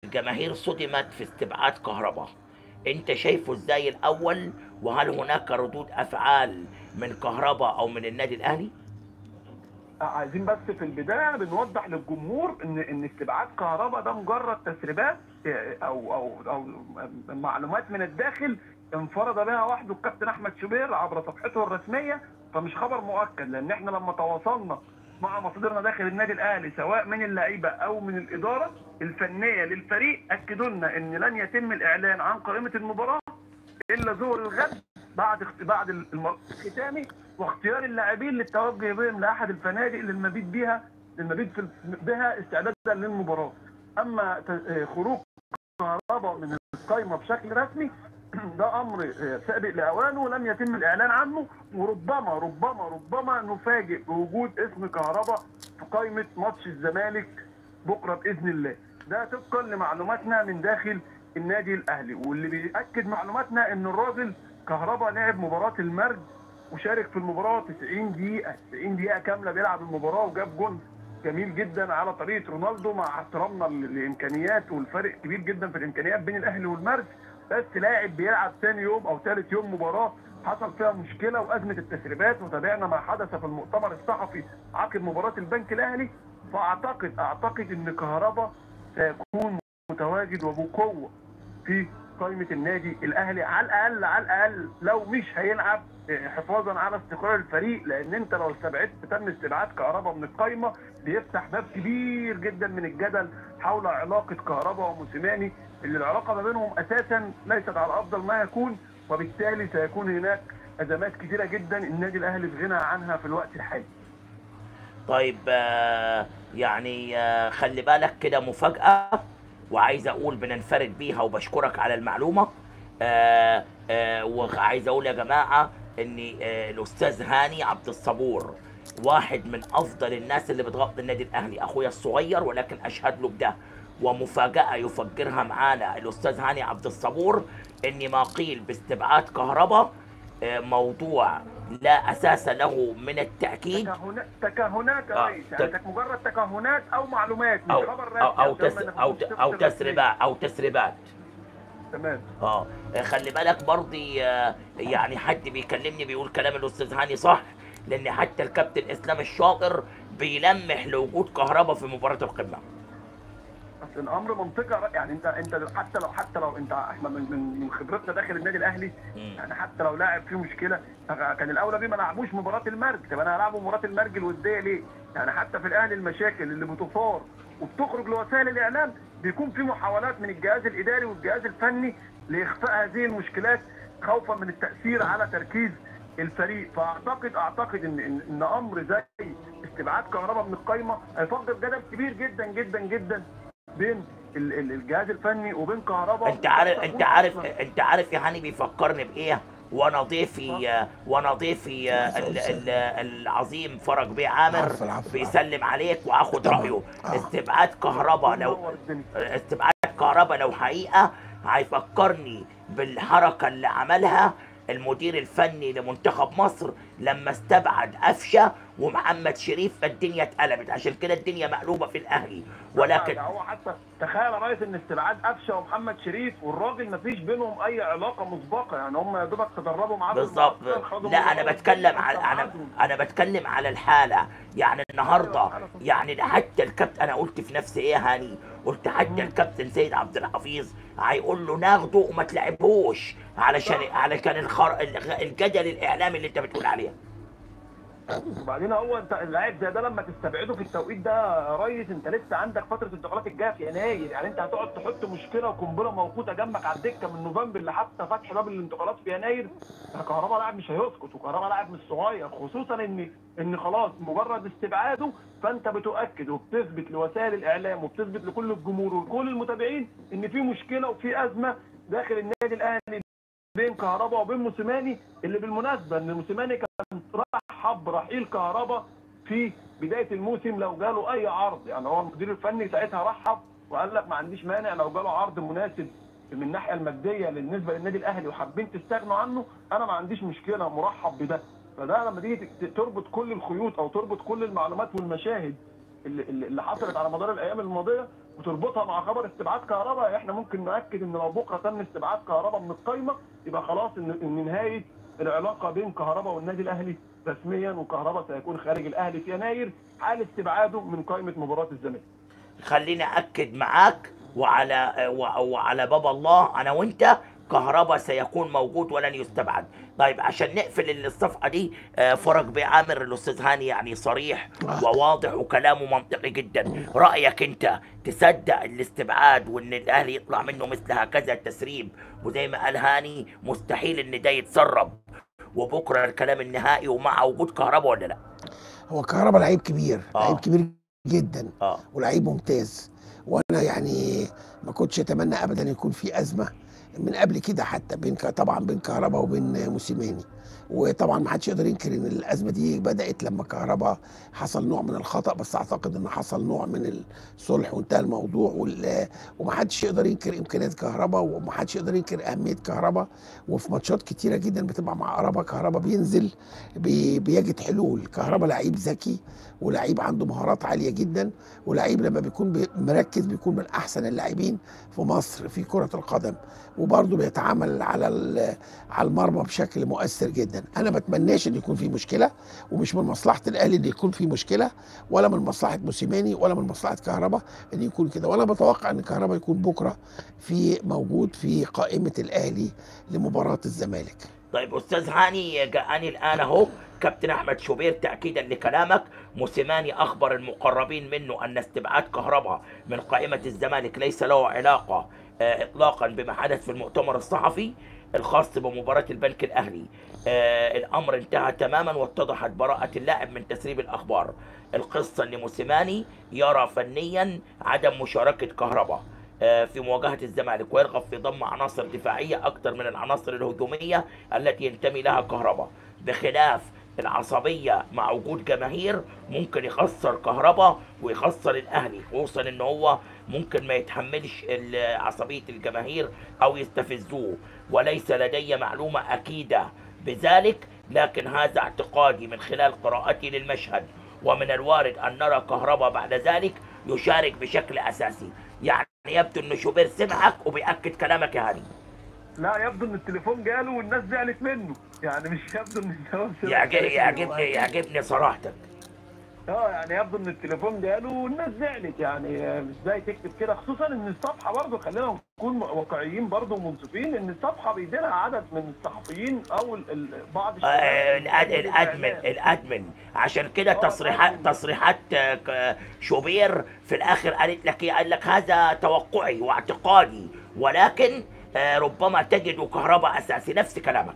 الجماهير صدمت في استبعاد كهرباء انت شايفه ازاي الاول وهل هناك ردود افعال من كهرباء او من النادي الاهلي عايزين بس في البدايه بنوضح للجمهور ان ان استبعاد كهرباء ده مجرد تسريبات اه، او او او معلومات من الداخل انفرد بها وحده الكابتن احمد شوبير عبر صفحته الرسميه فمش خبر مؤكد لان احنا لما تواصلنا مع مصادرنا داخل النادي الاهلي سواء من اللعيبه او من الاداره الفنيه للفريق اكدوا لنا ان لن يتم الاعلان عن قائمه المباراه الا ظهر الغد بعد اخت- بعد المر- الختامي واختيار اللاعبين للتوجه بهم لاحد الفنادق للمبيت بها للمبيت في بها استعدادا للمباراه اما ت- آه، خروج كهرباء من القائمه بشكل رسمي ده امر آه، سابق لاوانه ولم يتم الاعلان عنه وربما ربما ربما نفاجئ بوجود اسم كهرباء في قائمه ماتش الزمالك بكره باذن الله ده طبقا لمعلوماتنا من داخل النادي الاهلي واللي بياكد معلوماتنا ان الراجل كهرباء لعب مباراه المرج وشارك في المباراه 90 دقيقه 90 دقيقه كامله بيلعب المباراه وجاب جون جميل جدا على طريقه رونالدو مع احترامنا ل- لامكانيات والفرق كبير جدا في الامكانيات بين الاهلي والمرج بس لاعب بيلعب ثاني يوم او ثالث يوم مباراه حصل فيها مشكله وازمه التسريبات وتابعنا ما حدث في المؤتمر الصحفي عقب مباراه البنك الاهلي فاعتقد اعتقد ان كهربا سيكون متواجد وبقوه في قائمه النادي الاهلي على الاقل على الاقل لو مش هيلعب آه، حفاظا على استقرار الفريق لان انت لو استبعدت تم استبعاد كهربا من القائمه بيفتح باب كبير جدا من الجدل حول علاقه كهربا وموسيماني اللي العلاقه ما بينهم اساسا ليست على افضل ما يكون وبالتالي سيكون هناك ازمات كثيره جدا النادي الاهلي في غنى عنها في الوقت الحالي طيب آه، يعني آه، خلي بالك كده مفاجأة وعايز أقول بننفرد بيها وبشكرك على المعلومة آه، آه، وعايز أقول يا جماعة إن آه، الأستاذ هاني عبد الصبور واحد من أفضل الناس اللي بتغطي النادي الأهلي أخويا الصغير ولكن أشهد له بده ومفاجأة يفجرها معانا الأستاذ هاني عبد الصبور إن ما قيل باستبعاد كهرباء آه، موضوع لا أساس له من التأكيد تكهنات تكهنات يا آه، ريس تك- يعني كانت مجرد تكهنات او معلومات مش او خبر رسمي او او, عشان تس ما أو, ناخدش أو صفة تسريبات او تسريبات تمام اه خلي بالك برضي آه، يعني حد بيكلمني بيقول كلام الاستاذ هاني صح لان حتى الكابتن اسلام الشاطر بيلمح لوجود كهرباء في مباراه القمه بس الامر منطقي يعني انت انت حتى لو حتى لو انت احنا من من من خبرتنا داخل النادي الاهلي مم. يعني حتى لو لاعب فيه مشكله كان الاولى بيه ما لعبوش مباراه المرج طب انا هلعبه مباراه المرج الوديه ليه؟ يعني حتى في الاهلي المشاكل اللي بتثار وبتخرج لوسائل الاعلام بيكون في محاولات من الجهاز الاداري والجهاز الفني لاخفاء هذه المشكلات خوفا من التاثير على تركيز الفريق فاعتقد اعتقد ان ان, إن امر زي استبعاد كهرباء من القايمه هيفضل جدل كبير جدا جدا جدا بين ال- ال- الجهاز الفني وبين كهرباء انت عارف انت عارف انت عارف يا هاني بيفكرني بايه وانا ضيفي آه، وانا ضيفي آه، ال- ال- العظيم فرج بيه عامر العفو، العفو، بيسلم عليك واخد طبعا. رايه آه. استبعاد كهرباء لو منور الدنيا. استبعاد كهرباء لو حقيقه هيفكرني بالحركه اللي عملها المدير الفني لمنتخب مصر لما استبعد قفشه ومحمد شريف فالدنيا اتقلبت عشان كده الدنيا مقلوبه في الاهلي ولكن ده هو حتى تخيل يا ريس ان استبعاد قفشه ومحمد شريف والراجل ما فيش بينهم اي علاقه مسبقه يعني هم يا دوبك تدربوا معاه في بالظبط المعسكر، خدوا لا انا مباراة بتكلم على انا استبعادهم. انا بتكلم على الحاله يعني النهارده يعني ده حتى الكابتن انا قلت في نفسي ايه يا هاني قلت حتى الكابتن سيد عبد الحفيظ هيقول له ناخده وما تلعبهوش علشان علشان الخر... الجدل الاعلامي اللي انت بتقول عليه وبعدين هو انت اللاعب زي ده لما تستبعده في التوقيت ده يا ريس انت لسه عندك فتره الانتقالات الجايه في يناير يعني انت هتقعد تحط مشكله وقنبله موقوته جنبك على الدكه من نوفمبر لحتى فتح باب الانتقالات في يناير كهربا لاعب مش هيسكت وكهربا لاعب مش صغير خصوصا ان ان خلاص مجرد استبعاده فانت بتؤكد وبتثبت لوسائل الاعلام وبتثبت لكل الجمهور ولكل المتابعين ان في مشكله وفي ازمه داخل النادي الاهلي بين كهربا وبين موسيماني اللي بالمناسبه ان موسيماني كان رحب برحيل كهربا في بدايه الموسم لو جاله اي عرض يعني هو المدير الفني ساعتها رحب وقال لك ما عنديش مانع لو جاله عرض مناسب من الناحيه الماديه بالنسبه للنادي الاهلي وحابين تستغنوا عنه انا ما عنديش مشكله مرحب بده فده لما تيجي ت- تربط كل الخيوط او تربط كل المعلومات والمشاهد اللي, اللي اللي حصلت على مدار الايام الماضيه وتربطها مع خبر استبعاد كهرباء احنا ممكن ناكد ان لو بكره تم استبعاد كهرباء من القايمه يبقى خلاص ان ان نهايه العلاقه بين كهرباء والنادي الاهلي رسميا وكهرباء سيكون خارج الاهلي في يناير حال استبعاده من قائمه مباراه الزمالك. خليني اكد معاك وعلى و- وعلى باب الله انا وانت كهرباء سيكون موجود ولن يستبعد طيب عشان نقفل الصفحه دي آه، فرج بعامر الاستاذ هاني يعني صريح وواضح وكلامه منطقي جدا رايك انت تصدق الاستبعاد وان الاهلي يطلع منه مثل هكذا تسريب وزي ما قال هاني مستحيل ان ده يتسرب وبكره الكلام النهائي ومع وجود كهرباء ولا لا هو كهربا لعيب كبير آه. لعيب كبير جدا اه ولعيب ممتاز وانا يعني ما كنتش اتمنى ابدا يكون في ازمه من قبل كده حتى بين ك- طبعا بين كهربا وبين موسيماني وطبعا ما حدش يقدر ينكر ان الازمه دي بدات لما كهربا حصل نوع من الخطا بس اعتقد ان حصل نوع من الصلح وانتهى الموضوع وال- وما حدش يقدر ينكر امكانيات كهربا وما حدش يقدر ينكر اهميه كهربا وفي ماتشات كتيره جدا بتبقى مع كهربا كهربا بينزل بي- بيجد حلول كهربا لعيب ذكي ولعيب عنده مهارات عاليه جدا ولعيب لما بيكون بي- مركز بيكون من احسن اللاعبين في مصر في كره القدم وبرضه بيتعامل على ال- على المرمى بشكل مؤثر جدا انا ما اتمناش ان يكون في مشكله ومش من مصلحه الاهلي ان يكون في مشكله ولا من مصلحه موسيماني ولا من مصلحه كهربا ان يكون كده وانا بتوقع ان كهربا يكون بكره في موجود في قائمه الاهلي لمباراه الزمالك طيب استاذ هاني جاءني الان اهو كابتن احمد شوبير تاكيدا لكلامك موسيماني اخبر المقربين منه ان استبعاد كهرباء من قائمه الزمالك ليس له علاقه آه، اطلاقا بما حدث في المؤتمر الصحفي الخاص بمباراه البنك الاهلي آه، الامر انتهى تماما واتضحت براءه اللاعب من تسريب الاخبار القصه ان موسيماني يرى فنيا عدم مشاركه كهرباء آه، في مواجهة الزمالك ويرغب في ضم عناصر دفاعية أكثر من العناصر الهجومية التي ينتمي لها كهرباء بخلاف العصبية مع وجود جماهير ممكن يخسر كهرباء ويخسر الأهلي خصوصا إن هو ممكن ما يتحملش ال- عصبية الجماهير أو يستفزوه وليس لدي معلومة أكيدة بذلك لكن هذا اعتقادي من خلال قراءتي للمشهد ومن الوارد أن نرى كهرباء بعد ذلك يشارك بشكل أساسي يعني يبدو أن شوبير سمعك وبيأكد كلامك يا هاني لا يبدو ان التليفون جاله والناس زعلت منه يعني مش يبدو ان الجواب سمع يعجب- كلامه. يعجبني يعجبني صراحتك اه يعني يبدو ان التليفون جاله والناس زعلت يعني آه، ازاي تكتب كده خصوصا ان الصفحه برضه خلينا نكون واقعيين برضه ومنصفين ان الصفحه بيديرها عدد من الصحفيين او ال- ال- بعض آه، الشباب الأد- الادمن الادمن عشان كده تصريحات تصريحات آه، ك- شوبير في الاخر قالت لك ايه قال لك هذا توقعي واعتقادي ولكن آه، ربما تجد كهرباء اساسي نفس كلامك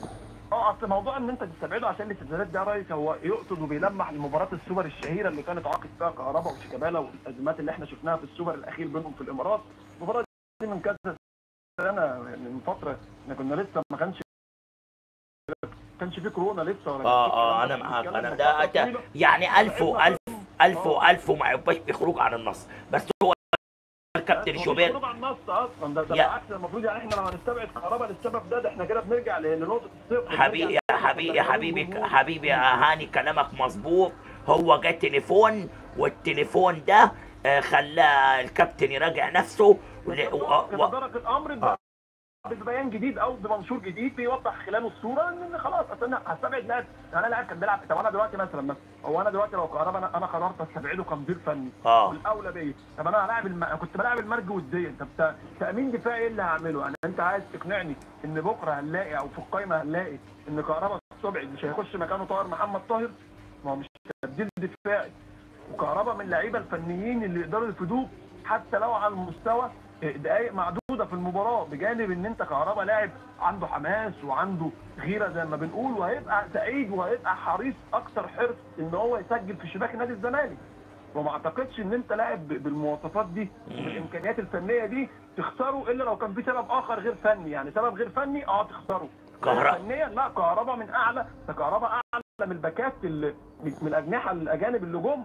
اه اصل موضوع ان انت تستبعده عشان الاستبدالات ده يا ريس هو يقصد وبيلمح لمباراه السوبر الشهيره اللي كانت عاقد فيها كهرباء وشيكابالا والازمات اللي احنا شفناها في السوبر الاخير بينهم في الامارات المباراه دي من كذا سنه يعني من فتره احنا كنا لسه ما كانش ما كانش في كورونا لسه ولا اه كان في اه الكلام انا ده. معاك بنتكلم انا من ده, فترة ده طويلة. يعني ألف وألف ألف وألف وما يبقاش بخروج عن النص بس هو الكابتن هو مش شوبير خروج عن النص اصلا ده, ده يا- بالعكس المفروض يعني احنا لو هنستبعد كهرباء للسبب ده ده احنا كده بنرجع ل- لنقطه الصفر حبيبي يا بنرجع حبيبي يا لنقطة حبيبي الجمهور. حبيبي يا هاني كلامك مظبوط هو جه تليفون والتليفون ده آه، خلى الكابتن يراجع نفسه ول- و- و- يتدرج الامر ببيان جديد او بمنشور جديد بيوضح خلاله الصوره ان إن خلاص اصل انا هستبعد لاعب يعني انا لاعب كان بيلعب طب انا دلوقتي مثلا مثلا هو انا دلوقتي لو كهربا انا انا قررت استبعده كمدير فني اه والاولى بيا طب انا هلاعب الم... كنت بلاعب المرج وديا طب ت- تامين دفاعي ايه اللي هعمله يعني انت عايز تقنعني ان بكره هنلاقي او في القايمه هنلاقي ان كهربا استبعد مش هيخش مكانه طاهر محمد طاهر ما هو مش تبديل دفاعي وكهربا من اللعيبه الفنيين اللي يقدروا يفيدوك حتى لو على المستوى دقائق معدوده في المباراه بجانب ان انت كهربا لاعب عنده حماس وعنده غيره زي ما بنقول وهيبقى سعيد وهيبقى حريص اكتر حرص ان هو يسجل في شباك نادي الزمالك وما اعتقدش ان انت لاعب ب- بالمواصفات دي وبالامكانيات الفنيه دي تخسره الا لو كان في سبب اخر غير فني يعني سبب غير فني اه تخسره كهربا. فنيا لا كهربا من اعلى ده كهربا اعلى من الباكات اللي من الاجنحه الاجانب اللي جم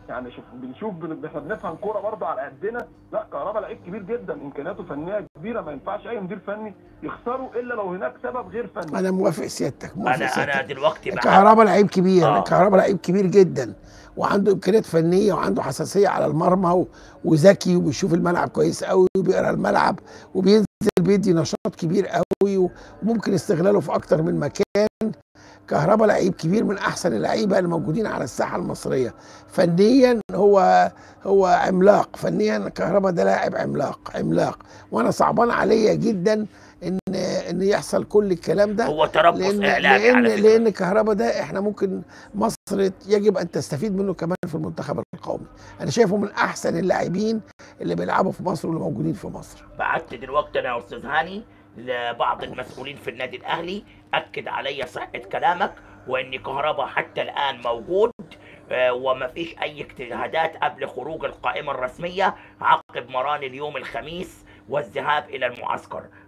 يعني شوف بنشوف بن- احنا بنفهم كوره برضه على قدنا لا كهربا لعيب كبير جدا امكانياته فنيه كبيره ما ينفعش اي مدير فني يخسره الا لو هناك سبب غير فني انا موافق سيادتك موافق انا انا سيادتك دلوقتي معاك كهربا لعيب كبير آه. آه. كهربا لعيب كبير جدا وعنده امكانيات فنيه وعنده حساسيه على المرمى و- وذكي وبيشوف الملعب كويس قوي وبيقرا الملعب وبينزل بيدي نشاط كبير قوي وممكن استغلاله في اكتر من مكان كهربا لعيب كبير من احسن اللعيبه اللي موجودين على الساحه المصريه فنيا هو هو عملاق فنيا كهربا ده لاعب عملاق عملاق وانا صعبان عليا جدا ان ان يحصل كل الكلام ده هو تربص لان اعلامي لان على فكره لان كهربا ده احنا ممكن مصر يجب ان تستفيد منه كمان في المنتخب القومي انا شايفه من احسن اللاعبين اللي بيلعبوا في مصر واللي موجودين في مصر بعت دلوقتي انا يا استاذ هاني لبعض المسؤولين في النادي الاهلي اكد علي صحه كلامك وان كهربا حتى الان موجود آه، وما فيش اي اجتهادات قبل خروج القائمه الرسميه عقب مران اليوم الخميس والذهاب الى المعسكر